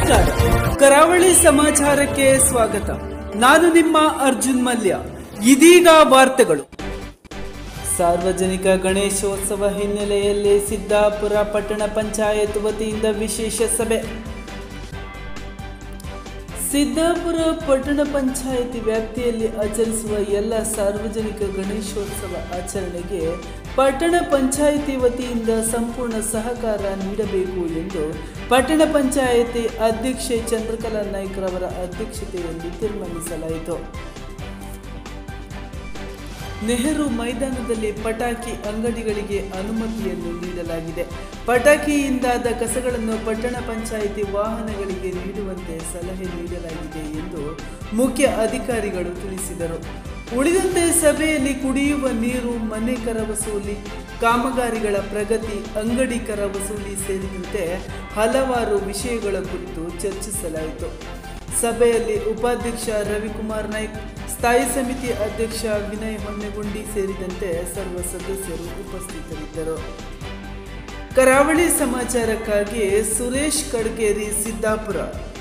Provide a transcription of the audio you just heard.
ನಮಸ್ಕಾರ ಕರಾವಳಿ ಸಮಾಚಾರಕ್ಕೆ ಸ್ವಾಗತ ನಾನು ನಿಮ್ಮ ಅರ್ಜುನ್ ಮಲ್ಯ ಇದೀಗ ವಾರ್ತೆಗಳು ಸಾರ್ವಜನಿಕ ಗಣೇಶೋತ್ಸವ ಹಿನ್ನೆಲೆಯಲ್ಲಿ ಸಿದ್ದಾಪುರ ಪಟ್ಟಣ ಪಂಚಾಯತ್ ವತಿಯಿಂದ ವಿಶೇಷ ಸಭೆ ಸಿದ್ದಾಪುರ ಪಟ್ಟಣ ಪಂಚಾಯಿತಿ ವ್ಯಾಪ್ತಿಯಲ್ಲಿ ಆಚರಿಸುವ ಎಲ್ಲ ಸಾರ್ವಜನಿಕ ಗಣೇಶೋತ್ಸವ ಆಚರಣೆಗೆ ಪಟ್ಟಣ ಪಂಚಾಯಿತಿ ವತಿಯಿಂದ ಸಂಪೂರ್ಣ ಸಹಕಾರ ನೀಡಬೇಕು ಎಂದು ಪಟ್ಟಣ ಪಂಚಾಯಿತಿ ಅಧ್ಯಕ್ಷೆ ಚಂದ್ರಕಲಾ ನಾಯ್ಕರವರ ಅಧ್ಯಕ್ಷತೆಯಲ್ಲಿ ತೀರ್ಮಾನಿಸಲಾಯಿತು ನೆಹರು ಮೈದಾನದಲ್ಲಿ ಪಟಾಕಿ ಅಂಗಡಿಗಳಿಗೆ ಅನುಮತಿಯನ್ನು ನೀಡಲಾಗಿದೆ ಪಟಾಕಿಯಿಂದಾದ ಕಸಗಳನ್ನು ಪಟ್ಟಣ ಪಂಚಾಯಿತಿ ವಾಹನಗಳಿಗೆ ನೀಡುವಂತೆ ಸಲಹೆ ನೀಡಲಾಗಿದೆ ಎಂದು ಮುಖ್ಯ ಅಧಿಕಾರಿಗಳು ತಿಳಿಸಿದರು ಉಳಿದಂತೆ ಸಭೆಯಲ್ಲಿ ಕುಡಿಯುವ ನೀರು ಮನೆ ಕರ ವಸೂಲಿ ಕಾಮಗಾರಿಗಳ ಪ್ರಗತಿ ಅಂಗಡಿ ಕರ ವಸೂಲಿ ಸೇರಿದಂತೆ ಹಲವಾರು ವಿಷಯಗಳ ಕುರಿತು ಚರ್ಚಿಸಲಾಯಿತು ಸಭೆಯಲ್ಲಿ ಉಪಾಧ್ಯಕ್ಷ ರವಿಕುಮಾರ್ ನಾಯ್ಕ್ ಸ್ಥಾಯಿ ಸಮಿತಿ ಅಧ್ಯಕ್ಷ ವಿನಯ್ ಹೊನ್ನೆಗುಂಡಿ ಸೇರಿದಂತೆ ಸರ್ವ ಸದಸ್ಯರು ಉಪಸ್ಥಿತರಿದ್ದರು ಕರಾವಳಿ ಸಮಾಚಾರಕ್ಕಾಗಿ ಸುರೇಶ್ ಕಡ್ಗೇರಿ ಸಿದ್ದಾಪುರ